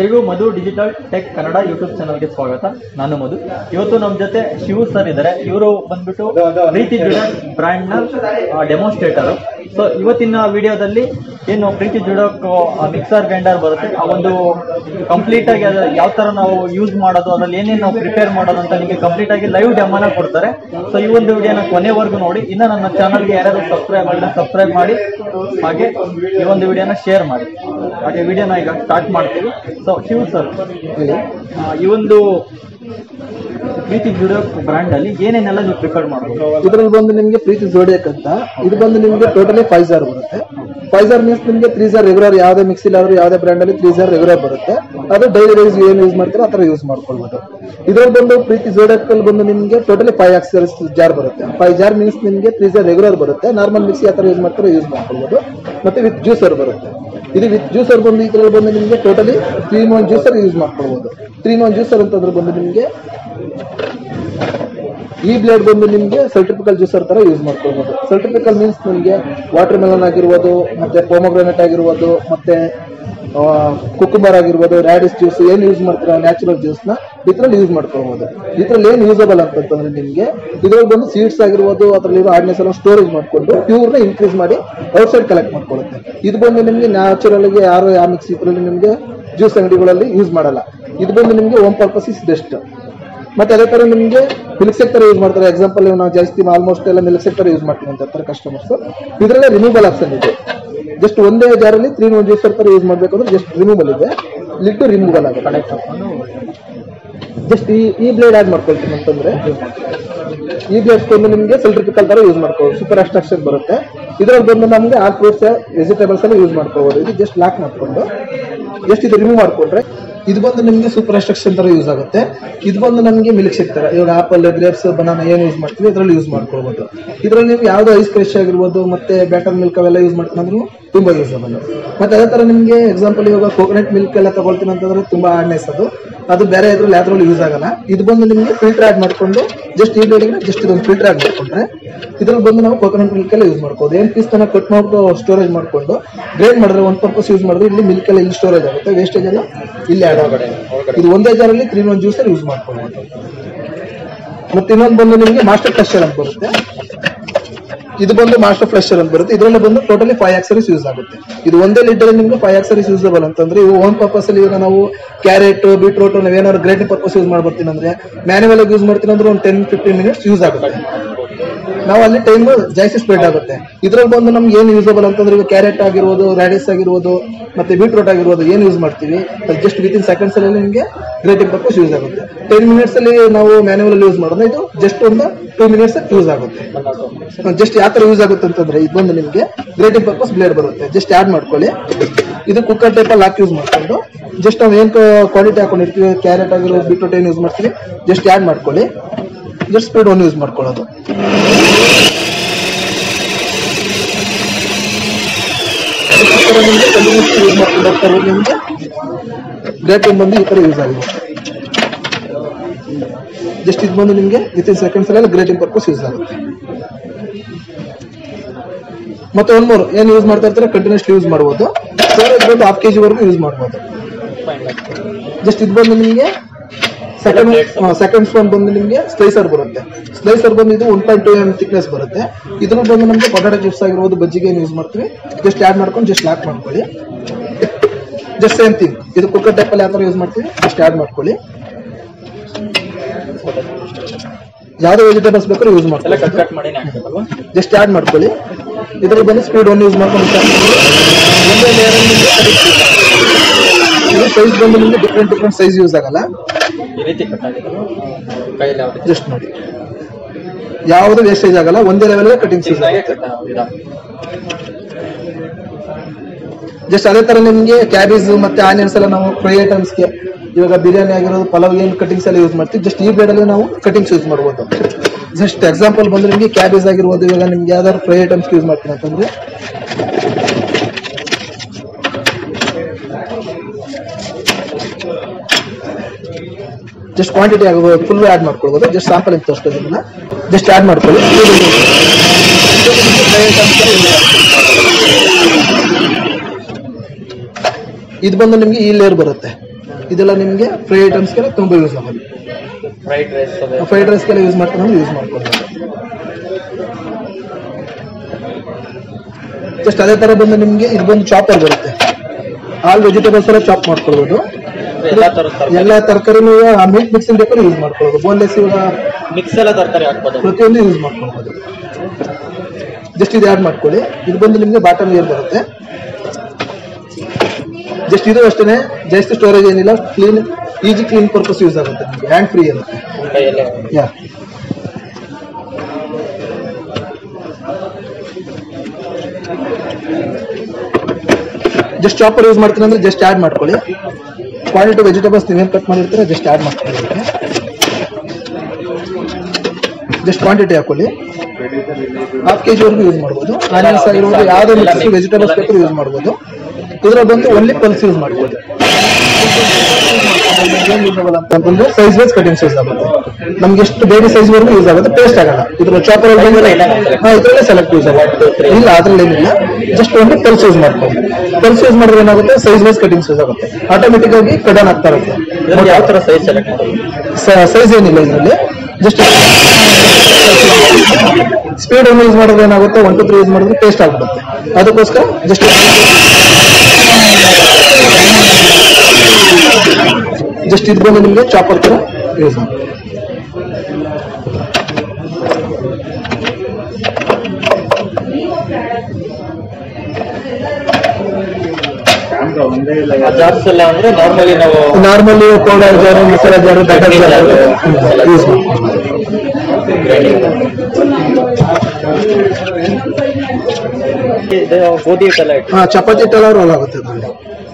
ಎಲ್ರಿಗೂ Madhu digital tech Kannada YouTube ಚಾನಲ್ಗೆ ಸ್ವಾಗತ ನಾನು ಮಧು ಇವತ್ತು ನಮ್ಮ ಜೊತೆ ಶಿವು ಸರ್ ಇದ್ದಾರೆ ಇವರು ಬಂದ್ಬಿಟ್ಟು ಪ್ರೀತಿ ಜುಡಕ್ ಬ್ರ್ಯಾಂಡ್ ನ ಡೆಮೋಸ್ಟ್ರೇಟರ್ ಸೊ ಇವತ್ತಿನ ವಿಡಿಯೋದಲ್ಲಿ ಏನು ಪ್ರೀತಿ ಜುಡಕ್ ಮಿಕ್ಸರ್ ಗ್ರೈಂಡರ್ ಬರುತ್ತೆ ಆ ಒಂದು ಕಂಪ್ಲೀಟ್ ಆಗಿ ಅದು ಯಾವ ತರ ನಾವು ಯೂಸ್ ಮಾಡೋದು ಅದ್ರಲ್ಲಿ ಏನೇನು ನಾವು ಪ್ರಿಪೇರ್ ಮಾಡೋದು ಅಂತ ನಿಮಗೆ ಕಂಪ್ಲೀಟ್ ಆಗಿ ಲೈವ್ ಡೆಮೋನ ಕೊಡ್ತಾರೆ ಸೊ ಈ ಒಂದು ವಿಡಿಯೋನ ಕೊನೆವರೆಗೂ ನೋಡಿ ಇನ್ನ ನನ್ನ ಚಾನಲ್ಗೆ ಯಾರಾದ್ರೂ ಸಬ್ಸ್ಕ್ರೈಬ್ ಮಾಡಿದ್ರೆ ಸಬ್ಸ್ಕ್ರೈಬ್ ಮಾಡಿ ಹಾಗೆ ಈ ಒಂದು ವಿಡಿಯೋನ ಶೇರ್ ಮಾಡಿ ಹಾಗೆ ವಿಡಿಯೋನ ಈಗ ಸ್ಟಾರ್ಟ್ ಮಾಡ್ತೀವಿ ಸೊ ಶಿವ್ ಸರ್ ಈ ಒಂದು ಪ್ರೀತಿ ಜುಡೋ ಬ್ರ್ಯಾಂಡ್ ಅಲ್ಲಿ ಏನೇನೆಲ್ಲ ನೀವು ಪ್ರಿಪೇರ್ ಮಾಡ್ಬೋದು ಇದ್ರಲ್ಲಿ ಬಂದು ನಿಮ್ಗೆ ಪ್ರೀತಿ ಜೋಡಿಯಕ್ ಅಂತ ಇದು ಬಂದು ನಿಮ್ಗೆ ಟೋಟಲಿ ಫೈವ್ ಜಾರ್ ಬರುತ್ತೆ ಫೈವ್ ಜಾರ್ ಮೀನ್ಸ್ ನಿಮ್ಗೆ ತ್ರೀ ಜಾರ್ ರೆಗ್ಯುಲರ್ ಯಾವ್ದೇ ಮಿಕ್ಸಿಲ್ ಆದ್ರೂ ಯಾವ್ದೇ ಬ್ರ್ಯಾಂಡ್ ಅಲ್ಲಿ ತ್ರೀ ಜಾರ್ ರೆಗ್ಯುಲರ್ ಬರುತ್ತೆ ಅದು ಡೈಲಿ ವೈಸ್ ಏನ್ ಯೂಸ್ ಮಾಡ್ತೀರೋ ಆ ತರ ಯೂಸ್ ಮಾಡ್ಕೊಳ್ಬೋದು ಇದ್ರಲ್ಲಿ ಬಂದು ಪ್ರೀತಿ ಜೋಡಿಯಕ್ ಅಲ್ಲಿ ಬಂದು ನಿಮ್ಗೆ ಟೋಟಲಿ ಫೈವ್ ಆಕ್ಸರ್ಸ್ ಜಾರ್ ಬರುತ್ತೆ ಫೈವ್ ಜಾರ್ ಮೀನ್ಸ್ ನಿಮ್ಗೆ ತ್ರೀ ಜಾರ್ ರೆಗ್ಯುಲರ್ ಬರುತ್ತೆ ನಾರ್ಮಲ್ ಮಿಕ್ಸಿ ಆ ತರ ಯೂಸ್ ಮಾಡ್ತಾರೆ ಯೂಸ್ ಮಾಡ್ಕೊಳ್ಬೋದು ಮತ್ತೆ ವಿತ್ ಜ್ಯೂಸರ್ ಬರುತ್ತೆ ಇದು ವಿತ್ ಜ್ಯೂಸರ್ ಬಂದು ಇದ್ರಲ್ಲಿ ಬಂದು ನಿಮ್ಗೆ totally three one juicer use ಮಾಡ್ಕೊಳ್ಬೋದು ತ್ರೀ ಒನ್ ಜ್ಯೂಸರ್ ಅಂತಂದ್ರೆ ಬಂದು ನಿಮ್ಗೆ ಈ ಬ್ಲೇಡ್ ಬಂದು ನಿಮ್ಗೆ ಸರ್ಟಿಫಿಕಲ್ ಜ್ಯೂಸರ್ ತರ ಯೂಸ್ ಮಾಡ್ಕೊಳ್ಬೋದು ಸರ್ಟಿಫಿಕಲ್ ಮೀನ್ಸ್ ನಿಮ್ಗೆ ವಾಟರ್ ಮೆಲನ್ ಆಗಿರ್ಬೋದು ಮತ್ತೆ ಪೋಮೋಗ್ರಾನೇಟ್ ಆಗಿರ್ಬೋದು ಮತ್ತೆ ಕುಕುಂಬರ್ ಆಗಿರ್ಬೋದು ರ್ಯಾಡಿಸ್ ಜ್ಯೂಸ್ ಏನ್ ಯೂಸ್ ಮಾಡ್ತೀರಾ ನ್ಯಾಚುರಲ್ ಜ್ಯೂಸ್ ನ ಇದ್ರಲ್ಲಿ ಯೂಸ್ ಮಾಡ್ಕೊಳ್ಬೋದು ಇದ್ರಲ್ಲಿ ಏನ್ ಯೂಸಬಲ್ ಅಂತಂದ್ರೆ ನಿಮ್ಗೆ ಇದ್ರಲ್ಲಿ ಬಂದು ಸೀಡ್ಸ್ ಆಗಿರ್ಬೋದು ಅದ್ರಲ್ಲಿರೋ ಹಾರ್ಡ್ನೆಸ್ ಎಲ್ಲ ಸ್ಟೋರೇಜ್ ಮಾಡ್ಕೊಂಡು ಪ್ಯೂರ್ ನ ಇನ್ಕ್ರೀಸ್ ಮಾಡಿ ಔಟ್ಸೈಡ್ ಕಲೆಕ್ಟ್ ಮಾಡ್ಕೊಳ್ಳುತ್ತೆ ಇದು ಬಂದು ನಿಮ್ಗೆ ನ್ಯಾಚುರಲ್ ಆಗಿ ಯಾರು ಯಾವ ಮಿಕ್ಸಿ ಇದ್ರಲ್ಲಿ ನಿಮ್ಗೆ ಜ್ಯೂಸ್ ಅಂಗಡಿಗಳಲ್ಲಿ ಯೂಸ್ ಮಾಡಲ್ಲ ಇದು ಬಂದು ನಿಮ್ಗೆ ಹೋಮ್ ಪರ್ಪಸ್ ಇಸ್ ಬೆಸ್ಟ್ ಮತ್ತೆ ಅದೇ ತರ ನಿಮ್ಗೆ ಮಿಲ್ಕ್ ಸೆಕ್ಟರ್ ಯೂಸ್ ಮಾಡ್ತಾರೆ ಎಕ್ಸಾಂಪಲ್ ನಾವು ಜಾಸ್ತಿ ಆಲ್ಮೋಸ್ಟ್ ಎಲ್ಲ ಮಿಲ್ಕ್ ಸೆಕ್ಟರ್ ಯೂಸ್ ಮಾಡ್ತೀವಿ ಅಂತ ಇರ್ತಾರೆ ಕಸ್ಟಮರ್ಸ್ ಇದರಲ್ಲೇ ರಿಮೂವಲ್ ಆಪ್ಷನ್ ಇದೆ ಜಸ್ಟ್ ಒಂದೇ ಜಾರಲ್ಲಿ ತ್ರೀ ಒನ್ ಜ್ಯೂಸರ್ ತರ ಯೂಸ್ ಮಾಡ್ಬೇಕಂದ್ರೆ ಜಸ್ಟ್ ರಿಮೂವಲ್ ಇದೆ ಲಿಡ್ ರಿಮೂವಲ್ ಆಗುತ್ತೆ ಜಸ್ಟ್ ಈ ಈ ಬ್ಲೇಡ್ ಆಡ್ ಮಾಡ್ಕೊಳ್ತೀನಿ ಅಂತಂದ್ರೆ ಈ ಬ್ಲೇಡ್ ಬಂದು ನಿಮ್ಗೆ ಸೆಲ್ಟ್ರಿಫಿಕಲ್ ತರ ಯೂಸ್ ಮಾಡ್ಕೋಬಹುದು ಸೂಪರ್ ಅಸ್ಟ್ರಕ್ಷನ್ ಬರುತ್ತೆ ಇದ್ರಲ್ಲಿ ಬಂದು ನಮ್ಗೆ ಆಲ್ ಫ್ರೂಟ್ಸ್ ವೆಜಿಟೇಬಲ್ಸ್ ಎಲ್ಲ ಯೂಸ್ ಮಾಡ್ಕೋಬಹುದು ಇದು ಜಸ್ಟ್ ಲಾಕ್ ಮಾಡ್ಕೊಂಡು ಜಸ್ಟ್ ಇದು ರಿಮೂವ್ ಮಾಡ್ಕೊಂಡ್ರೆ ಇದು ಬಂದು ನಿಮ್ಗೆ ಸೂಪರ್ ಅಸ್ಟ್ರಕ್ಷನ್ ತರ ಯೂಸ್ ಆಗುತ್ತೆ ಇದು ಬಂದು ನಮಗೆ ಮಿಲ್ಕ್ ಶೇಕ್ ತರ ಇವಾಗ ಆಪಲ್ ಗ್ರೇಪ್ಸ್ ಬನಾನ ಏನು ಯೂಸ್ ಮಾಡ್ತೀವಿ ಇದ್ರಲ್ಲಿ ಯೂಸ್ ಮಾಡ್ಕೊಳ್ಬಹುದು ಇದ್ರಲ್ಲಿ ನೀವು ಯಾವ್ದು ಐಸ್ ಕ್ರಶ್ ಆಗಿರ್ಬೋದು ಮತ್ತೆ ಬ್ಯಾಟರ್ ಮಿಲ್ಕ್ ಅವೆಲ್ಲ ಯೂಸ್ ಮಾಡ್ತೀನಿ ಅಂದ್ರೂ ತುಂಬಾ ಯೂಸಬಲ್ ಮತ್ತೆ ಅದೇ ತರ ನಿಮ್ಗೆ ಎಕ್ಸಾಂಪಲ್ ಇವಾಗ ಕೋಕೋನಟ್ ಮಿಲ್ಕ್ ಎಲ್ಲ ತಗೊಳ್ತೀನಿ ಅಂತಂದ್ರೆ ತುಂಬಾ ಹಾರ್ಡ್ನೆಸ್ ಅದು ಅದು ಬೇರೆ ಇದ್ರಲ್ಲಿ ಯಾವ್ದ್ರಲ್ಲಿ ಯೂಸ್ ಆಗಲ್ಲ ಇದು ಬಂದು ನಿಮ್ಗೆ ಫಿಲ್ಟರ್ ಆಡ್ ಮಾಡ್ಕೊಂಡು ಜಸ್ಟ್ ಈ ಬ್ಲೇಡಿಗೆ ಜಸ್ಟ್ ಇದೊಂದು ಫಿಲ್ಟರ್ ಆಡ್ ಮಾಡ್ಕೊಂಡ್ರೆ ಇದ್ರಲ್ಲಿ ಬಂದು ನಾವು ಕೋಕೋನಟ್ ಮಿಲ್ಕ್ ಎಲ್ಲ ಯೂಸ್ ಮಾಡ್ಬೋದು ಏನ್ ಪೀಸ್ ತನ ಕಟ್ ಮಾಡ್ಬಿಟ್ಟು ಸ್ಟೋರೇಜ್ ಮಾಡ್ಕೊಂಡು ಗ್ರೈಂಡ್ ಮಾಡಿದ್ರೆ ಒಂದು ಪರ್ಪಸ್ ಯೂಸ್ ಮಾಡಿದ್ರೆ ಇಲ್ಲಿ ಮಿಲ್ಕ್ ಎಲ್ಲ ಇಲ್ಲಿ ಸ್ಟೋರೇಜ್ ಆಗುತ್ತೆ ವೇಸ್ಟೇಜ್ ಎಲ್ಲ ಇಲ್ಲಿ ಆಡ್ ಆಗುತ್ತೆ ಇದು ಒಂದೇ ಜಾರಲ್ಲಿ ತ್ರೀ ಒನ್ ಜ್ಯೂಸರ್ ಯೂಸ್ ಮಾಡ್ಕೊಳ್ಬೋದು ಮತ್ತೆ ಇನ್ನೊಂದು ಬಂದು ನಿಮಗೆ ಮಾಸ್ಟರ್ ಫ್ರೆಶರ್ ಅಂತ ಬರುತ್ತೆ ಇದು ಬಂದು ಮಾಸ್ಟರ್ ಫ್ರೆಶರ್ ಅಂತ ಬರುತ್ತೆ ಇದರಲ್ಲಿ ಬಂದು ಟೋಟಲಿ ಫೈವ್ ಆಕ್ಸರೀಸ್ ಯೂಸ್ ಆಗುತ್ತೆ ಇದು ಒಂದೇ ಲೀಟರ್ ನಿಮ್ಗೆ ಫೈವ್ ಆಕ್ಸರೀಸ್ ಯೂಸಬಲ್ ಅಂತಂದ್ರೆ ಇವು ಓನ್ ಪರ್ಪಸ್ ಅಲ್ಲಿ ಇವಾಗ ನಾವು ಕ್ಯಾರೆಟ್ ಬೀಟ್ರೂಟ್ ನಾವೇನಾದ್ರು ಗ್ರೇಟಿಂಗ್ ಪರ್ಪಸ್ ಯೂಸ್ ಮಾಡ್ಬರ್ತೀನಿ ಅಂದ್ರೆ ಮ್ಯಾನ್ಯುವಲ್ ಆಗಿ ಯೂಸ್ ಮಾಡ್ತೀನಿ ಅಂದ್ರೆ ಒಂದು ಟೆನ್ ಫಿಫ್ಟೀನ್ ಮಿನಿಟ್ಸ್ ಯೂಸ್ ಆಗುತ್ತೆ ನಾವು ಅಲ್ಲಿ ಟೈಮ್ ಜಾಸ್ತಿ ಸ್ಪೆಂಡ್ ಆಗುತ್ತೆ ಇದ್ರಲ್ಲಿ ಬಂದು ನಮ್ಗೆ ಏನು ಯೂಸಬಲ್ ಅಂತಂದ್ರೆ ಈಗ ಕ್ಯಾರೆಟ್ ಆಗಿರ್ಬೋದು ರ್ಯಾಡಿಸ್ ಆಗಿರ್ಬೋದು ಮತ್ತೆ ಬೀಟ್ರೂಟ್ ಆಗಿರ್ಬೋದು ಏನು ಯೂಸ್ ಮಾಡ್ತೀವಿ ಅದು ಜಸ್ಟ್ ವಿತ್ ಇನ್ ಸೆಕೆಂಡ್ಸ್ ಅಲ್ಲಿ ನಿಮಗೆ ಗ್ರೇಟಿಂಗ್ ಪರ್ಪಸ್ ಯೂಸ್ ಆಗುತ್ತೆ ಟೆನ್ ಮಿನಿಟ್ಸ್ ಅಲ್ಲಿ ನಾವು ಮ್ಯಾನ್ಯುವಲ್ ಅಲ್ಲಿ ಯೂಸ್ ಮಾಡೋದು ಇದು ಜಸ್ಟ್ ಒಂದು ಟೂ ಮಿನಿಟ್ಸ್ ಯೂಸ್ ಆಗುತ್ತೆ ಜಸ್ಟ್ ಯಾವ ತರ ಯೂಸ್ ಆಗುತ್ತೆ ಅಂತಂದ್ರೆ ಇದು ಬಂದು ನಿಮಗೆ ಗ್ರೇಟಿಂಗ್ ಪರ್ಪಸ್ ಬ್ಲೇಡ್ ಬರುತ್ತೆ ಜಸ್ಟ್ ಆಡ್ ಮಾಡ್ಕೊಳ್ಳಿ ಇದು ಕುಕ್ಕರ್ ಟೈಪ್ ಅಲ್ಲಿ ಹಾಕಿ ಯೂಸ್ ಮಾಡ್ಕೊಂಡು ಜಸ್ಟ್ ನಾವು ಏನು ಕ್ವಾಲಿಟಿ ಹಾಕೊಂಡಿರ್ತೀವಿ ಕ್ಯಾರೆಟ್ ಆಗಿರೋ ಬೀಟ್ರೂಟ್ ಏನು ಯೂಸ್ ಮಾಡ್ತೀವಿ ಜಸ್ಟ್ ಆಡ್ ಮಾಡ್ಕೊಳ್ಳಿ ಜಸ್ಟ್ ಸ್ಪೀಡ್ ಒನ್ ಯೂಸ್ ಮಾಡ್ಕೊಳ್ಳೋದು ಯೂಸ್ ಮಾಡ್ಕೊಂಡು ಹೋಗ್ತಾ ಇರೋದು ನಿಮಗೆ ಗ್ರೇಟಿಂಗ್ ಬಂದು ಈ ತರ ಯೂಸ್ ಆಗಿದೆ ಜಸ್ಟ್ ಇದು ಬಂದು ನಿಮಗೆ ವಿತ್ ಇನ್ ಸೆಕೆಂಡ್ಸ್ ಎಲ್ಲ ಗ್ರೇಟಿಂಗ್ ಪರ್ಪಸ್ ಯೂಸ್ ಆಗುತ್ತೆ ಮತ್ತೆ ಒನ್ ಮೋರ್ ಏನು ಯೂಸ್ ಮಾಡ್ತಾ ಇರ್ತಾರೆ ಕಂಟಿನ್ಯೂಸ್ಲಿ ಯೂಸ್ ಮಾಡ್ಬೋದು ಸ್ಟೋರೇಜ್ ಬಂದು ಹಾಫ್ ಕೆ ವರೆಗೂ ಯೂಸ್ ಮಾಡ್ಬೋದು ಜಸ್ಟ್ ಇದು ಬಂದು ನಿಮಗೆ ಸೆಕೆಂಡ್ ಸೆಕೆಂಡ್ ಸ್ಪೂನ್ ಬಂದು ನಿಮಗೆ ಸ್ಲೈಸರ್ ಬರುತ್ತೆ ಸ್ಲೈಸರ್ ಬಂದು ಇದು one point two M thickness ಬರುತ್ತೆ ಇದ್ರಲ್ಲಿ ಬಂದು ನಮಗೆ ಪೊಟಾಟೊ ಚಿಪ್ಸ್ ಆಗಿರ್ಬೋದು ಬಜ್ಜಿಗೆ ಏನು ಯೂಸ್ ಮಾಡ್ತೀವಿ ಜಸ್ಟ್ ಆ್ಯಡ್ ಮಾಡ್ಕೊಂಡು ಜಸ್ಟ್ ಲಾಕ್ ಮಾಡ್ಕೊಳ್ಳಿ ಜಸ್ಟ್ ಸೇಮ್ ಥಿಂಗ್ ಇದು ಕುಕ್ಕರ್ ಟೈಪಲ್ಲಿ ಯಾವ ಥರ ಯೂಸ್ ಮಾಡ್ತೀವಿ ಜಸ್ಟ್ ಆ್ಯಡ್ ಮಾಡ್ಕೊಳ್ಳಿ ಯಾವುದೇ ವೆಜಿಟೇಬಲ್ಸ್ ಬೇಕಾದ್ರೂ ಯೂಸ್ ಮಾಡ್ಕೊಳ್ಳಿ ಕಟ್ ಕಟ್ ಮಾಡಿ ಹಾಕ್ಬೇಕಲ್ವಾ ಜಸ್ಟ್ ಆ್ಯಡ್ ಮಾಡ್ಕೊಳ್ಳಿ ಇದರಲ್ಲಿ ಬಂದು ಸ್ಪೀಡ್ ಒನ್ ಯೂಸ್ ಮಾಡ್ಕೊಂಡು start ಮಾಡಿ. ಒಂದೇ ಲೇಯರ್ ನಿಮಗೆ ಇದು ಸೈಜ್ ಬಂದು ನಿಮಗೆ ಡಿಫ್ರೆಂಟ್ ಡಿಫ್ರೆಂಟ್ ಸೈಜ್ ಯೂಸ್ ಆಗಲ್ಲ ಈ ರೀತಿ ಕಟ್ ಆಗಿದೆ ಕೈಯಲ್ಲಿ ಯಾವ ರೀತಿ ಜಸ್ಟ್ ನೋಡಿ ಯಾವುದು ವೇಸ್ಟೇಜ್ ಆಗಲ್ಲ ಒಂದೇ ಲೆವೆಲ್ ಕಟಿಂಗ್ಸ್ ಯೂಸ್ ಚಿಕ್ಕದಾಗಿ ಆಗುತ್ತೆ ಕಟ್ ಆಗಿದೆ. ಜಸ್ಟ್ ಅದೇ ತರ ನಿಮಗೆ ಕ್ಯಾಬೇಜ್ ಮತ್ತೆ ಆನಿಯನ್ಸ್ ಎಲ್ಲ ನಾವು ಫ್ರೈ ಐಟಮ್ಸ್ಗೆ ಇವಾಗ ಬಿರಿಯಾನಿ ಆಗಿರೋದು ಪಲಾವ್ ಏನು ಕಟಿಂಗ್ಸ್ ಎಲ್ಲ ಯೂಸ್ ಮಾಡ್ತೀವಿ ಜಸ್ಟ್ ಈ ಬ್ಲೇಡ್ ಅಲ್ಲಿ ನಾವು ಕಟಿಂಗ್ಸ್ ಯೂಸ್ ಮಾಡ್ಬೋದು ಜಸ್ಟ್ ಎಕ್ಸಾಂಪಲ್ ಬಂದ್ರೆ ನಿಮಗೆ ಕ್ಯಾಬೇಜ್ ಆಗಿರ್ಬೋದು ಇವಾಗ ನಿಮ್ಗೆ ಯಾವ್ದಾದ್ರು ಫ್ರೈ ಐಟಮ್ಸ್ ಯೂಸ್ ಮಾಡ್ತೀನಿ ಅಂತಂದ್ರೆ ಜಸ್ಟ್ ಕ್ವಾಂಟಿಟಿ ಆಗೋದು ಫುಲ್ ಆಡ್ ಮಾಡ್ಕೊಳ್ಬೋದು ಜಸ್ಟ್ ಸ್ಯಾಂಪಲ್ ಅಂತ ತೋರಿಸ್ತಾ ಜಸ್ಟ್ ಆಡ್ ಮಾಡ್ಕೊಳ್ಳಿ ಇದು ಬಂದು ನಿಮಗೆ ಈ ಲೇಯರ್ ಬರುತ್ತೆ ಇದೆಲ್ಲ ನಿಮಗೆ ಫ್ರೈ ಐಟಮ್ಸ್ಗೆಲ್ಲ ತುಂಬ ಯೂಸ್ ಆಗೋದು ಫ್ರೈಡ್ ರೈಸ್ ಫ್ರೈಡ್ ರೈಸ್ಗೆಲ್ಲ ಯೂಸ್ ಮಾಡ್ಕೊಂಡ್ರೆ ಯೂಸ್ ಮಾಡ್ಕೊಬೋದು ಜಸ್ಟ್ ಅದೇ ತರ ಬಂದು ನಿಮಗೆ ಇದು ಬಂದು ಚಾಪರ್ ಬರುತ್ತೆ ಆಲ್ ವೆಜಿಟೇಬಲ್ಸ್ ಎಲ್ಲ ಚಾಪ್ ಮಾಡ್ಕೊಳ್ಬೋದು ಎಲ್ಲಾ ತರದ ಎಲ್ಲ ತರಕಾರಿನೂ ಮೀಟ್ ಮಿಕ್ಸಿಂಗ್ ಬೇಕಾದ್ರೆ ಯೂಸ್ ಮಾಡ್ಕೊಳ್ಬೋದು ಬೋನ್ಲೆಸ್ ಇವಾಗ ಮಿಕ್ಸ್ ಎಲ್ಲ ತರಕಾರಿ ಹಾಕ್ಬೋದು ಪ್ರತಿಯೊಂದು ಯೂಸ್ ಮಾಡ್ಕೊಳ್ಬೋದು ಜಸ್ಟ್ ಇದು ಆ್ಯಡ್ ಮಾಡ್ಕೊಳ್ಳಿ ಇದು ಬಂದು ನಿಮಗೆ ಬಾಟಮ್ ಇಯರ್ ಬರುತ್ತೆ ಜಸ್ಟ್ ಇದು ಅಷ್ಟೇ ಜಾಸ್ತಿ ಸ್ಟೋರೇಜ್ ಏನಿಲ್ಲ clean easy clean purpose use ಆಗುತ್ತೆ ನಿಮಗೆ ಹ್ಯಾಂಡ್ ಫ್ರೀ ಇರುತ್ತೆ ಕೈಯಲ್ಲೇ ಯಾ ಜಸ್ಟ್ ಚಾಪರ್ ಯೂಸ್ ಮಾಡ್ತೀನಿ ಅಂದ್ರೆ ಜಸ್ಟ್ ಆ್ಯಡ್ ಮಾಡ್ಕೊಳ್ಳಿ ಕ್ವಾಲಿಟಿ ವೆಜಿಟೇಬಲ್ಸ್ ನೀವೇನು ಕಟ್ ಮಾಡಿರ್ತೀರ ಜಸ್ಟ್ ಆ್ಯಡ್ ಮಾಡ್ಕೊಳ್ಳಿ ಜಸ್ಟ್ ಕ್ವಾಂಟಿಟಿ ಹಾಕೊಳ್ಳಿ ಹಾಫ್ ಕೆ ಜಿವರೆಗೂ ಯೂಸ್ ಮಾಡ್ಬೋದು ಆನಿಯನ್ಸ್ ಆಗಿರ್ಬೋದು ಯಾವುದೇ ಮಿಕ್ಸ್ ವೆಜಿಟೇಬಲ್ಸ್ ಬೇಕಾದ್ರೂ ಯೂಸ್ ಮಾಡ್ಬೋದು ಇದರ ಬಂದು ಒನ್ಲಿ ಪಲ್ಸ್ ಯೂಸ್ ಮಾಡ್ಬೋದು ಅಂತಂದ್ರೆ ಸೈಜ್ ವೈಸ್ ಕಟಿಂಗ್ ಸೈಜ್ ಆಗುತ್ತೆ ನಮ್ಗೆ ಎಷ್ಟು ಬೇರೆ ಸೈಜ್ ವರೆಗೂ ಯೂಸ್ ಆಗುತ್ತೆ ಟೇಸ್ಟ್ ಆಗಲ್ಲ ಇದ್ರ ಚಾಪರ್ ಹಾ ಇದ್ರಲ್ಲೇ ಸೆಲೆಕ್ಟ್ ಯೂಸ್ ಆಗುತ್ತೆ ಇಲ್ಲ ಅದ್ರಲ್ಲಿ ಏನಿಲ್ಲ ಜಸ್ಟ್ ಒಂದು ಪಲ್ಸ್ ಯೂಸ್ ಮಾಡ್ಕೊಂಡು ಪಲ್ಸ್ ಯೂಸ್ ಮಾಡಿದ್ರೆ ಏನಾಗುತ್ತೆ ಸೈಜ್ ವೈಸ್ ಕಟಿಂಗ್ ಸೈಜ್ ಆಗುತ್ತೆ ಆಟೋಮೆಟಿಕ್ ಆಗಿ ಕಡನ್ ಆಗ್ತಾ ಇರುತ್ತೆ ಇದ್ರಲ್ಲಿ ಯಾವ ತರ ಸೈಜ್ ಸೆಲೆಕ್ಟ್ ಮಾಡೋದು ಸೈಜ್ ಏನಿಲ್ಲ ಇದರಲ್ಲಿ ಜಸ್ಟ್ ಸ್ಪೀಡ್ ಅನ್ನು ಯೂಸ್ ಮಾಡಿದ್ರೆ ಏನಾಗುತ್ತೆ ಒನ್ ಟು ತ್ರೀ ಯೂಸ್ ಮಾಡಿದ್ರೆ ಟೇಸ್ಟ್ ಆಗ್ಬಿಡುತ್ತೆ ಅದಕ್ಕೋಸ್ಕರ ಜಸ್ಟ್ ಜಸ್ಟ್ ಇದು ಬಂದು ನಿಮಗೆ ಚಾಪರ್ ತರ ಯೂಸ್ ಮಾಡಿ ಜಾರ್ಸ್ ಎಲ್ಲ ಅಂದ್ರೆ ನಾರ್ಮಲಿ ನಾವು ನಾರ್ಮಲಿ ಪೌಡರ್ ಜಾರು ಮಸಾಲಾ ಜಾರು ಬ್ಯಾಟರ್ ಜಾರು ಯೂಸ್ ಮಾಡಿ ಇದು ಗೋಧಿ ಹಿಟ್ಟೆಲ್ಲ ಇಟ್ಟು ಹಾ ಚಪಾತಿ ಹಿಟ್ಟೆಲ್ಲ ರೋಲ್ ಆಗುತ್ತೆ ಅದರಲ್ಲಿ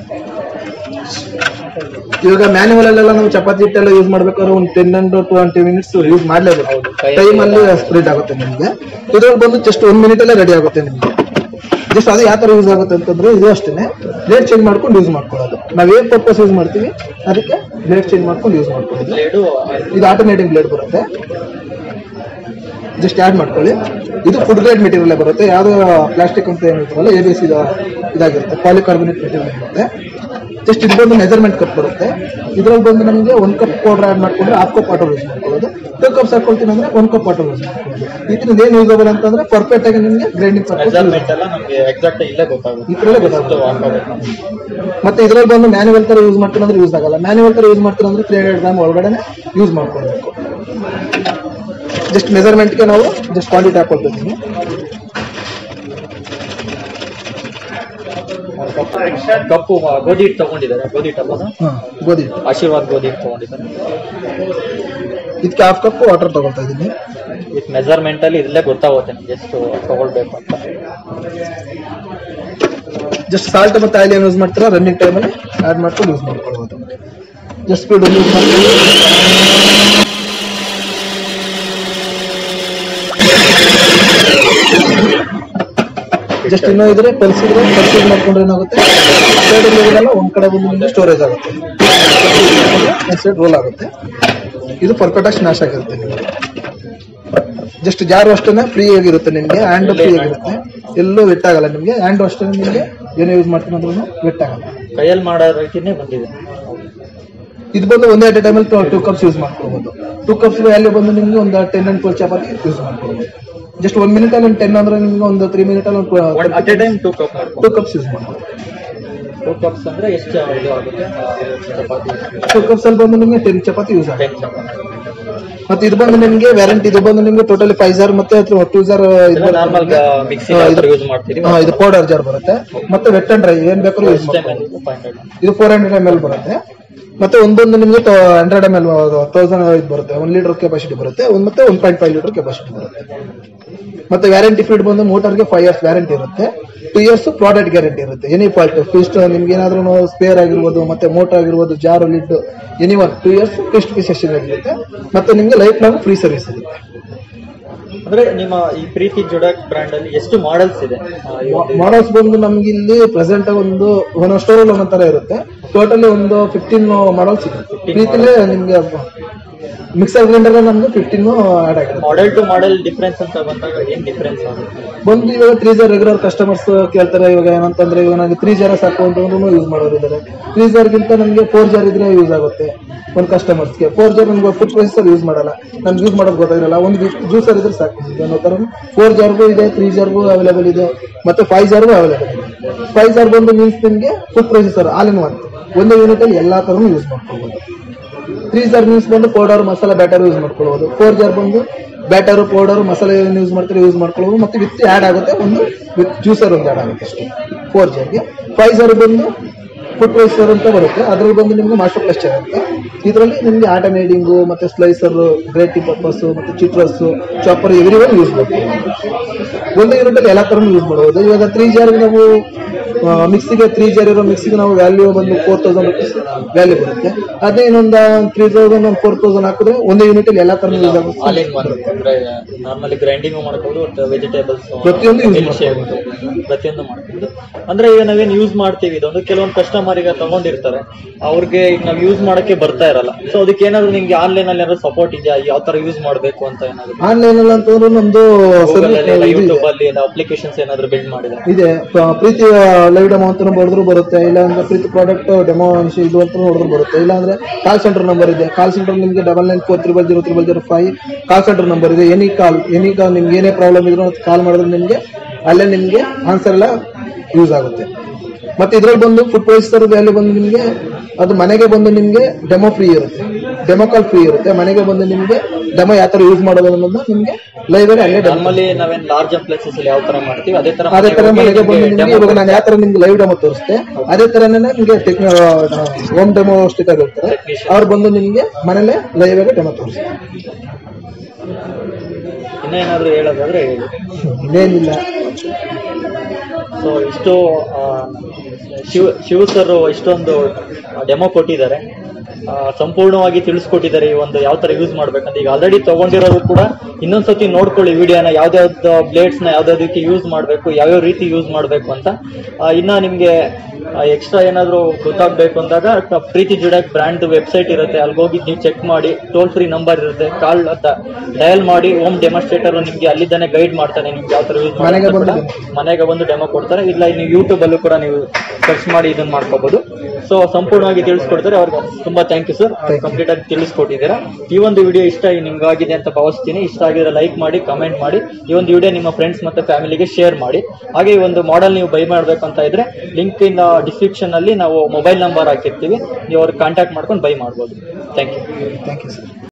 ಇವಾಗ ಮ್ಯಾನ್ಯುವಲ್ ಅಲ್ಲೆಲ್ಲ ನಾವು ಚಪಾತಿ ಹಿಟ್ಟೆಲ್ಲ ಯೂಸ್ ಮಾಡ್ಬೇಕಾದ್ರೆ ಒಂದು ten and twenty minutes use ಮಾಡ್ಲೇಬೇಕು ಕೈ- ಟೈಮ್ ಅಲ್ಲಿ ಸ್ಪ್ರೆಡ್ ಆಗುತ್ತೆ ನಿಮಗೆ ಇದ್ರಲ್ಲಿ ಬಂದು ಜಸ್ಟ್ ಒಂದ್ ಮಿನಿಟ್ ಅಲ್ಲೇ ರೆಡಿ ಆಗುತ್ತೆ ನಿಮಗೆ ಜಸ್ಟ್ ಅದು ಯಾವ ತರ ಯೂಸ್ ಆಗುತ್ತೆ ಅಂತಂದ್ರೆ ಇದು ಅಷ್ಟೇ ಬ್ಲೇಡ್ ಚೇಂಜ್ ಮಾಡ್ಕೊಂಡು ಯೂಸ್ ಮಾಡ್ಕೊಳ್ಳೋದು ನಾವ್ ಏನ್ ಪರ್ಪಸ್ ಯೂಸ್ ಮಾಡ್ತೀವಿ ಅದಕ್ಕೆ ಬ್ಲೇಡ್ ಚೇಂಜ್ ಮಾಡ್ಕೊಂಡು ಯೂಸ್ ಮಾಡ್ಕೊಳ್ಳೋದು ಬ್ಲೇಡು ಇದು ಆಟೋಮೇಟಿಕ್ ಬ್ಲೇಡ್ ಬರುತ್ತೆ ಜಸ್ಟ್ ಆ್ಯಡ್ ಮಾಡ್ಕೊಳ್ಳಿ ಇದು ಫುಡ್ ಗ್ರೇಡ್ ಮೆಟೀರಿಯಲ್ ಬರುತ್ತೆ ಯಾವುದೋ ಪ್ಲಾಸ್ಟಿಕ್ ಅಂತ ಏನಿರ್ತಲ್ಲ ಎ ಬಿ ಸಿ ಇದಾಗಿರುತ್ತೆ ಪಾಲಿಕಾರ್ಬೊನೇಟ್ ಮೆಟೀರಿಯಲ್ ಇರುತ್ತೆ ಜಸ್ಟ್ ಇದು ಬಂದು ಮೆಜರ್ಮೆಂಟ್ ಕಪ್ ಬರುತ್ತೆ ಇದ್ರಲ್ಲಿ ಬಂದು ನಮಗೆ ಒಂದು ಕಪ್ ಪೌಡರ್ ಆ್ಯಡ್ ಮಾಡ್ಕೊಂಡ್ರೆ ಹಾಫ್ ಕಪ್ ವಾಟರ್ ಯೂಸ್ ಮಾಡ್ಕೊಳ್ಳೋದು ಟೂ ಕಪ್ಸ್ ಹಾಕೊಳ್ತೀನಿ ಅಂದ್ರೆ ಒಂದು ಕಪ್ ವಾಟರ್ ಯೂಸ್ ಮಾಡ್ಕೊಳ್ಳೋದು ಇದರಿಂದ ಏನು ಯೂಸಬಲ್ ಅಂತಂದ್ರೆ ಪರ್ಫೆಕ್ಟ್ ಆಗಿ ನಿಮಗೆ ಗ್ರೈಂಡಿಂಗ್ ಪರ್ಪಸ್ ಮೆಜರ್ಮೆಂಟ್ ಎಲ್ಲ ನಮ್ಗೆ ಎಕ್ಸಾಕ್ಟ್ ಇಲ್ಲೇ ಗೊತ್ತಾಗುತ್ತೆ ಇದ್ರಲ್ಲೇ ಗೊತ್ತಾಗುತ್ತೆ ಎಷ್ಟು ಹಾಕೋಬೇಕು ಮತ್ತೆ ಇದ್ರಲ್ಲಿ ಬಂದು ಮ್ಯಾನ್ಯುವಲ್ ತರ ಯೂಸ್ ಮಾಡ್ತೀನಿ ಅಂದ್ರೆ ಯೂಸ್ ಆಗಲ್ಲ ಮ್ಯಾನ್ಯುವಲ್ ತರ ಯೂಸ್ ಮಾಡ್ತೀನಿ ಅಂದ್ರೆ ತ್ರೀ ಹಂಡ್ರೆಡ್ ಗ್ರಾಮ್ ಒಳಗಡೆ ಯೂಸ್ ಮಾಡ್ಕೊಳ್ಬೇಕು ಜಸ್ಟ್ ಮೆಜರ್ಮೆಂಟ್ಗೆ ನಾವು ಜಸ್ಟ್ ಕ್ವಾಂಟಿಟಿ ಹಾಕೊಳ್ತಿದ್ದೀನಿ ಕಪ್ಪು ಮ- ಗೋಧಿ ಹಿಟ್ಟು ತಗೊಂಡಿದ್ದಾರೆ ಗೋಧಿ ಹಿಟ್ಟು ಅಲ್ಲ ಹಾಂ ಗೋಧಿ ಹಿಟ್ಟು. ಆಶೀರ್ವಾದ್ ಗೋಧಿ ಹಿಟ್ಟು ತಗೊಂಡಿದ್ದಾರೆ ಇದಕ್ಕೆ ಹಾಫ್ ಕಪ್ ವಾಟರ್ ತಗೊಳ್ತಾ ಇದ್ದೀನಿ ವಿತ್ ಮೆಜರ್ಮೆಂಟ್ ಅಲ್ಲಿ ಇಲ್ಲೇ ಗೊತ್ತಾಗುತ್ತೆ ನಿಮ್ಗೆ ಎಷ್ಟು ತಗೊಳ್ಬೇಕು ಅಂತ ಜಸ್ಟ್ ಸಾಲ್ಟ್ ಮತ್ತೆ ಆಯಿಲ್ ಏನು ಯೂಸ್ ಮಾಡ್ತೀರಾ ರನ್ನಿಂಗ್ ಟೈಮಲ್ಲಿ ಆ್ಯಡ್ ಮಾಡ್ಕೊಂಡು ಯೂಸ್ ಮಾಡ್ಕೊಳ್ಬೋದು ಜಸ್ಟ್ ಸ್ಪೀಡ್ ಯೂಸ್ ಮಾಡ್ಕೊಂಡು ಜಸ್ಟ್ ಇನ್ನೂ ಇದ್ರೆ ಪಲ್ಸಿದ್ರೆ ಪಲ್ಸ್ ಯೂಸ್ ಮಾಡ್ಕೊಂಡ್ರೆ ಏನಾಗುತ್ತೆ ಸೈಡ್ ಇರೋದೆಲ್ಲ ಒಂದ್ ಕಡೆ ಬಂದು ನಿಮಗೆ ಸ್ಟೋರೇಜ್ ಆಗುತ್ತೆ ಸೈಡ್ ರೋಲ್ ಆಗುತ್ತೆ ಇದು ಪರ್ಫೆಕ್ಟ್ ಆಗಿ ಸ್ಮ್ಯಾಶ್ ಆಗಿರುತ್ತೆ ನಿಮಗೆ ಜಸ್ಟ್ ಜಾರು ಅಷ್ಟೇ ಫ್ರೀ ಆಗಿರುತ್ತೆ ನಿಮಗೆ ಹ್ಯಾಂಡ್ ಫ್ರೀ ಆಗಿರುತ್ತೆ ಎಲ್ಲೂ ವೆಟ್ ಆಗಲ್ಲ ನಿಮಗೆ ಹ್ಯಾಂಡ್ ಅಷ್ಟೇ ನಿಮಗೆ ಏನೇ ಯೂಸ್ ಮಾಡ್ತೀನಿ ಅಂದ್ರೂ ವೆಟ್ ಆಗಲ್ಲ ಕೈಯಲ್ಲಿ ಮಾಡೋ ರೀತಿನೇ ಬಂದಿದೆ ಇದು ಬಂದು ಒಂದೇ ಅಟ್ ಟೈಮಲ್ಲಿ ಟೂ ಕಪ್ಸ್ ಯೂಸ್ ಮಾಡ್ಕೊಳ್ಬೋದು ಟೂ ಕಪ್ಸ್ ವ್ಯಾಲ್ಯೂ ಬಂದು ನಿಮಗೆ ಒಂದು ten and twelve chapati use ಮಾಡ್ಕೊಳ್ಬೋದು ಜಸ್ಟ್ ಒನ್ ಮಿನಿಟ್ ಅಲ್ಲಿ ಒಂದು ಟೆನ್ ಅಂದ್ರೆ ನಿಮ್ಗೆ ಒಂದು ತ್ರೀ ಮಿನಿಟ್ ಅಲ್ಲಿ one at a time two cup ಮಾಡ್ಕೊಂಡು ಟೂ ಕಪ್ಸ್ ಯೂಸ್ ಮಾಡ್ಬೋದು ಟೂ ಕಪ್ಸ್ ಅಂದ್ರೆ ಎಷ್ಟು ಇದು ಆಗುತ್ತೆ ಆ, ಚಪಾತಿ ಟೂ ಕಪ್ಸ್ ಅಲ್ಲಿ ಬಂದು ನಿಮಗೆ ಟೆನ್ ಚಪಾತಿ ಯೂಸ್ ಆಗುತ್ತೆ ಟೆನ್ ಚಪಾತಿ ಮತ್ತೆ ಇದು ಬಂದು ನಿಮಗೆ ವ್ಯಾರಂಟಿ ಇದು ಬಂದು ನಿಮಗೆ ಟೋಟಲಿ ಫೈವ್ ಜಾರ್ ಮತ್ತೆ two jar normal mixie use ಮಾಡ್ತೀವಿ ಇದು ಪೌಡರ್ ಜಾರ್ ಬರುತ್ತೆ ಮತ್ತೆ ವೆಟ್ ಅಂಡ್ ಡ್ರೈ ಏನ್ ಬೇಕಾದ್ರೂ ಯೂಸ್ ಮಾಡ್ಬೋದು ಫೈವ್ ಹಂಡ್ರೆಡ್ ಇದು ಫೋರ್ ಹಂಡ್ರೆಡ್ ಎಮ್ ಎಲ್ ಬರುತ್ತೆ ಮತ್ತೆ ಒಂದೊಂದು ನಿಮಗೆ ಹಂಡ್ರೆಡ್ ಎಮ್ ಎಲ್ ತೌಸಂಡ್ ಇದು ಬರುತ್ತೆ ಒನ್ ಲೀಟರ್ ಕೆಪಾಸಿಟಿ ಬರುತ್ತೆ ಒಂದು ಮತ್ತೆ one point five litre capacity ಬರುತ್ತೆ ಮತ್ತೆ ವ್ಯಾರಂಟಿ ಫೀಡ್ ಬಂದು ಮೋಟರ್ಗೆ ಫೈವ್ ಇಯರ್ಸ್ ವ್ಯಾರಂಟಿ ಇರುತ್ತೆ ಟೂ ಇಯರ್ಸ್ ಪ್ರಾಡಕ್ಟ್ ಗ್ಯಾರಂಟಿ ಇರುತ್ತೆ ಎನಿ ಫಾಲ್ಟ್ ಫಿಸ್ಟ್ ನಿಮ್ಗೆ ಏನಾದ್ರೂ ಸ್ಪೇರ್ ಆಗಿರ್ಬೋದು ಮತ್ತೆ ಮೋಟರ್ ಆಗಿರ್ಬೋದು jar lid any one two years first piece ಆಗಿರುತ್ತೆ ಮತ್ತೆ ನಿಮಗೆ ಲೈಫ್ ಲಾಂಗ್ ಫ್ರೀ ಸರ್ವಿಸ್ ಇರುತ್ತೆ ಅಂದ್ರೆ ನಿಮ್ಮ ಈ ಪ್ರೀತಿ ಜುಡಕ್ ಬ್ರ್ಯಾಂಡ್ ಅಲ್ಲಿ ಎಷ್ಟು ಮಾಡೆಲ್ಸ್ ಇದೆ ಆ, ಈ ಒಂದು- ಮಾಡಲ್ಸ್ ಬಂದು ನಮ್ಗೆ ಇಲ್ಲಿ ಪ್ರೆಸೆಂಟ್ ಒಂದು ಒಂದೊಂದು ಸ್ಟೋರ್ ಒಂದೊಂದ್ ತರ ಇರುತ್ತೆ ಟೋಟಲಿ ಒಂದು ಫಿಫ್ಟೀನ್ ಮಾಡಲ್ಸ್ ಇದೆ ಪ್ರೀತಿಲೇ ನಿಮ್ಗೆ ಮಿಕ್ಸರ್ ಗ್ರೈಂಡರ್ ನಮ್ಗೆ ಫಿಫ್ಟೀನ್ ಆಡ್ ಆಗಿದೆ ಮಾಡೆಲ್ ಟು ಮಾಡೆಲ್ ಡಿಫ್ರೆನ್ಸ್ ಅಂತ ಬಂದಾಗ ಏನ್ ಡಿಫ್ರೆನ್ಸ್ ಆಗುತ್ತೆ ಬಂದು ಇವಾಗ ತ್ರೀ ಜರ್ ರೆಗ್ಯುಲರ್ ಕಸ್ಟಮರ್ಸ್ ಕೇಳ್ತಾರೆ ಇವಾಗ ಏನಂತಂದ್ರೆ ಇವಾಗ ನನಗೆ ತ್ರೀ ಜರ ಸಾಕು ಅಂತಂದ್ರೂ ಯೂಸ್ ಮಾಡೋರು ಇದ್ದಾರೆ ತ್ರೀ ಗಿಂತ ನಮಗೆ ಫೋರ್ ಜರ್ ಇದ್ರೆ ಯೂಸ್ ಆಗುತ್ತೆ ಒಂದು ಕಸ್ಟಮರ್ಸ್ಗೆ ಫೋರ್ ಜರ್ ನಮ್ಗೆ ಫುಡ್ ಪ್ರೊಸೆಸರ್ ಯೂಸ್ ಮಾಡಲ್ಲ ನಮ್ಗೆ ಯೂಸ್ ಮಾಡೋದು ಗೊತ್ತಾಗಿರಲ್ಲ ಒಂದು ಜ್ಯೂಸರ್ ಇದ್ರೆ ಸಾಕು ಅನ್ನೋ ಥರ ಫೋರ್ ಜಾರ್ಗೂ ಇದೆ ತ್ರೀ ಜಾರ್ಗೂ ಅವೈಲೇಬಲ್ ಇದೆ ಮತ್ತೆ ಫೈವ್ ಜಾರ್ಗೂ ಅವೈಲೇಬಲ್ ಇದೆ ಫೈವ್ ಜಾರ್ ಬಂದು ಮೀನ್ಸ್ ನಿಮಗೆ food processor all in one ಒಂದು ಯೂನಿಟ್ ಅಲ್ಲಿ ಎಲ್ಲಾ ತರನು ಯೂಸ್ ಮಾಡ್ಕೋಬಹುದು ತ್ರೀ ಜಾರ್ ಮೀನ್ಸ್ ಬಂದು ಪೌಡರ್ ಮಸಾಲ ಬ್ಯಾಟರ್ ಯೂಸ್ ಮಾಡ್ಕೊಳ್ಬಹುದು ಫೋರ್ ಜಾರ್ ಬಂದು ಬ್ಯಾಟರ್ ಪೌಡರ್ ಮಸಾಲೆ ಏನು ಯೂಸ್ ಮಾಡ್ತಾರೆ ಯೂಸ್ ಮಾಡ್ಕೊಳ್ಬಹುದು ಮತ್ತೆ ವಿತ್ ಆ್ಯಡ್ ಆಗುತ್ತೆ ಒಂದು ವಿತ್ ಜ್ಯೂಸರ್ ಒಂದು ಆ್ಯಡ್ ಆಗುತ್ತೆ ಅಷ್ಟೇ ಫೋರ್ ಜಾರ್ಗೆ ಫೈವ್ ಜಾರ್ ಬಂದು ಫುಡ್ ಪ್ರೊಸೆಸರ್ ಅಂತ ಬರುತ್ತೆ ಅದರಲ್ಲಿ ಬಂದು ನಿಮ್ಗೆ ಮಾಸ್ಟರ್ ಪ್ಲಸ್ ಆಗುತ್ತೆ ಇದರಲ್ಲಿ ನಿಮ್ಗೆ ಆಟೋಮೇಟಿಂಗು ಮತ್ತೆ ಸ್ಲೈಸರ್ ಗ್ರೇಟಿಂಗ್ ಪರ್ಪಸ್ ಮತ್ತೆ citrus chopper every one use ಮಾಡ್ತೀವಿ ಒಂದು ಯೂನಿಟ್ ಅಲ್ಲಿ ಎಲ್ಲ ತರನು ಯೂಸ್ ಮಾಡಬಹುದು ಇವಾಗ ತ್ರೀ ಜಾರ್ ನಾವು ಮಿಕ್ಸಿಗೆ ತ್ರೀ ಜಾರ್ ಇರೋ ಮಿಕ್ಸಿಗೆ ನಾವು ವ್ಯಾಲ್ಯೂ ಬಂದು ಫೋರ್ ತೌಸಂಡ್ ರುಪೀಸ್ ವ್ಯಾಲ್ಯೂ ಬರುತ್ತೆ ಅದೇ ಇನ್ನೊಂದು ತ್ರೀ ತೌಸಂಡ್ ಒಂದು ಫೋರ್ ತೌಸಂಡ್ ಹಾಕಿದ್ರೆ ಒಂದೇ ಯೂನಿಟ್ ಅಲ್ಲಿ ಎಲ್ಲ ತರನು ಯೂಸ್ ಆಗುತ್ತೆ ಆಲ್ ಇನ್ ಒನ್ ಅಂದ್ರೆ ನಾರ್ಮಲಿ ಗ್ರೈಂಡಿಂಗ್ ಮಾಡ್ಬೋದು ವೆಜಿಟೇಬಲ್ಸ್ ಪ್ರತಿಯೊಂದು use ಮಾಡ್ಬೋದು. ಪ್ರತಿಯೊಂದು ಮಾಡ್ಬೋದು ಅಂದ್ರೆ ಈಗ ನಾವೇನ್ ಯೂಸ್ ಮಾಡ್ತೀವಿ ಇದೊಂದು ಕೆಲವೊಂದು ಕಸ್ಟಮರ್ ಈಗ ತಗೊಂಡಿರ್ತಾರೆ ಅವ್ರಿಗೆ ಈಗ ನಾವು ಯೂಸ್ ಮಾಡಕ್ಕೆ ಬರ್ತಾ ಇರಲ್ಲ ಸೊ ಅದಕ್ಕೆ ಏನಾದ್ರು ನಿಮ್ಗೆ ಆನ್ಲೈನ್ ಅಲ್ಲಿ ಏನಾದ್ರು ಸಪೋರ್ಟ್ ಇದೆಯಾ ಯಾವ ತರ ಯೂಸ್ ಮಾಡ್ಬೇಕು ಅಂತ ಏನಾದ್ರು ಆನ್ಲೈನ್ ಅಲ್ಲಿ ಅಂತಂದ್ರೆ ನಮ್ದು ಗೂಗಲ್ service ಅಲ್ಲಿ ಇದು ಇದೆ. ಯೂಟ್ಯೂಬ್ ಅಲ್ಲಿ ಅಪ್ಲಿಕೇಶನ್ಸ್ ಏನಾದ್ರು ಬಿಲ್ಡ್ ಮಾಡಿದ್ರೆ ಇದೆ ಪ- ಪ್ರೀತಿ ಲೈವ್ ಡೆಮೋ ಅಂತ ಬರೆದ್ರು ಬರುತ್ತೆ ಇಲ್ಲ ಅಂದ್ರೆ ಪ್ರೀತಿ ಪ್ರಾಡಕ್ಟ್ ಡೆಮೋ ಇದು ಅಂತ ನೋಡಿದ್ರು ಬರುತ್ತೆ ಇಲ್ಲ ಅಂದ್ರೆ ಕಾಲ್ ಸೆಂಟರ್ ನಂಬರ್ ಇದೆ ಕಾಲ್ ಸೆಂಟರ್ ನಿಮಗೆ double nine four triple zero triple zero five call center number ಇದೆ ಎನಿ ಕಾಲ್ ಎನಿ ಕಾಲ್ ನಿಮ್ಗೆ ಏನೇ ಪ್ರಾಬ್ಲಮ್ ಇದ್ರು ಕಾಲ್ ಮಾಡಿದ್ರೆ ನಿಮಗೆ ಅಲ್ಲೇ ನಿಮಗೆ ಆನ್ಸರ್ ಎಲ್ಲ ಯೂಸ್ ಆಗುತ್ತೆ ಮತ್ತೆ ಇದ್ರಲ್ಲಿ ಬಂದು ಫುಡ್ ಪ್ರೊಸೆಸರ್ ವ್ಯಾಲ್ಯೂ ಬಂದು ನಿಮಗೆ ಅದು ಮನೆಗೆ ಬಂದು ನಿಮಗೆ ಡೆಮೋ ಫ್ರೀ ಇರುತ್ತೆ ಡೆಮೋ ಕಾಲ್ ಫ್ರೀ ಇರುತ್ತೆ ಮನೆಗೆ ಬಂದು ನಿಮಗೆ ಡೆಮೋ ಯಾವ ತರ ಯೂಸ್ ಮಾಡೋದು ಅನ್ನೋದನ್ನ ನಿಮಗೆ ಲೈವ್ ಅಲ್ಲಿ ಅಲ್ಲೇ ಡೆಮೋ ನಾರ್ಮಲಿ ನಾವೇನ್ ಲಾರ್ಜ್ ಪ್ಲೇಸಸ್ ಅಲ್ಲಿ ಯಾವ ತರ ಮಾಡ್ತೀವಿ ಅದೇ ತರ ಅದೇ ತರ ಮನೆಗೆ ಮನೆಗೆ ಹೋಗಿ ಬಂದು ನಿಮ್ಗೆ ನಿಮಗೆ demo ಇವಾಗ ನಾನು ಯಾವ ತರ ನಿಮ್ಗೆ ಲೈವ್ ಡೆಮೋ ತೋರಿಸ್ತೆ ಅದೇ ತರನೇ ನಿಮಗೆ ಹೋಮ್ ಡೆಮೋ ಸ್ಟಿಕರ್ ಇರ್ತಾರೆ ಅವ್ರು ಬಂದು ನಿಮ್ಗೆ ಮನೇಲೆ ಲೈವ್ ಆಗಿ ಡೆಮೋ ತೋರಿಸ್ತಾರೆ ಇನ್ನ ಏನಾದ್ರು ಹೇಳೋದಾದ್ರೆ ಹೇಳಿ ಇನ್ನೇನಿಲ್ಲ ಸೊ ಇಷ್ಟು ಆ, ಶಿವ ಶಿವ ಸರ್ ಇಷ್ಟೊಂದು ಡೆಮೋ ಕೊಟ್ಟಿದ್ದಾರೆ ಆ, ಸಂಪೂರ್ಣವಾಗಿ ತಿಳಿಸ್ಕೊಟ್ಟಿದ್ದಾರೆ ಈ ಒಂದು ಯಾವ ತರ ಯೂಸ್ ಮಾಡ್ಬೇಕಂತ ಈಗ ಆಲ್ರೆಡಿ ತಗೊಂಡಿರೋರು ಕೂಡ ಇನ್ನೊಂದ್ಸತಿ ನೋಡ್ಕೊಳ್ಳಿ ವಿಡಿಯೋನ ಯಾವ್ದಾವ್ದು ಬ್ಲೇಡ್ಸ್ ನ ಯಾವ್ದಾವ್ದಕ್ಕೆ ಯೂಸ್ ಮಾಡಬೇಕು ಯಾವ್ಯಾವ ರೀತಿ ಯೂಸ್ ಮಾಡಬೇಕು ಅಂತ ಆ, ಇನ್ನ ನಿಮ್ಗೆ ಎಕ್ಸ್ಟ್ರಾ ಏನಾದ್ರು ಗೊತ್ತಾಗ್ಬೇಕು ಅಂದಾಗ ಕ- ಪ್ರೀತಿ ಜುಡಾಕ್ ಬ್ರ್ಯಾಂಡ್ ವೆಬ್ಸೈಟ್ ಇರುತ್ತೆ ಅಲ್ಲಿ ಹೋಗಿ ನೀವು ಚೆಕ್ ಮಾಡಿ ಟೋಲ್ ಫ್ರೀ ನಂಬರ್ ಇರುತ್ತೆ ಕಾಲ್ ಡಯಲ್ ಮಾಡಿ ಹೋಮ್ ಡೆಮಾನ್ಸ್ಟ್ರೇಟರ್ ನಿಮ್ಗೆ ಅಲ್ಲಿದ್ದಾನೆ ಗೈಡ್ ಮಾಡ್ತಾನೆ ನಿಮ್ಗೆ ಯಾವ ತರ ಯೂಸ್ ಮನೆಗೆ ಮಾಡಿ ಬಂದು ಮನೆಗೆ ಬಂದು ಡೆಮೋ ಕೊಡ್ತಾರೆ ಇಲ್ಲ ನೀವು ಯೂಟ್ಯೂಬ್ ಅಲ್ಲೂ ಕೂಡ ನೀವು ಸರ್ಚ್ ಮಾಡಿ ಇದನ್ನ ಮಾಡ್ಕೋಬಹುದು ಸೊ ಸಂಪೂರ್ಣವಾಗಿ ತಿಳಿಸ್ಕೊಡ್ತಾರೆ ಅವ್ರಿಗೆ ತುಂಬಾ ಥ್ಯಾಂಕ್ ಯು ಸರ್ ಕಂಪ್ಲೀಟ್ ಆಗಿ ತಿಳಿಸ್ಕೊಟ್ಟಿದ್ದೀರಾ ಈ ಒಂದು ವಿಡಿಯೋ ಇಷ್ಟ ನಿಮ್ಗಾಗಿದೆ ಅಂತ ಭಾವಿಸ್ತೀನಿ ಇಷ್ಟ ಆಗಿದ್ರೆ ಲೈಕ್ ಮಾಡಿ ಕಮೆಂಟ್ ಮಾಡಿ ಈ ಒಂದು ವಿಡಿಯೋ ನಿಮ್ಮ ಫ್ರೆಂಡ್ಸ್ ಮತ್ತೆ ಫ್ಯಾಮಿಲಿಗೆ ಶೇರ್ ಮಾಡಿ ಹಾಗೆ ಈ ಒಂದು ಮಾಡೆಲ್ ನೀವು ಬೈ ಮಾಡಬೇಕು ಅಂತ ಇದ್ರೆ ಲಿಂಕ್ ಇನ್ ಡಿಸ್ಕ್ರಿಪ್ಷನ್ ಅಲ್ಲಿ ನಾವು ಮೊಬೈಲ್ ನಂಬರ್ ಹಾಕಿರ್ತೀವಿ ನೀವು ಅವ್ರಿಗೆ ಕಾಂಟ್ಯಾಕ್ಟ್ ಮಾಡ್ಕೊಂಡು ಬೈ ಮಾಡ್ಬೋದು thank you thank you sir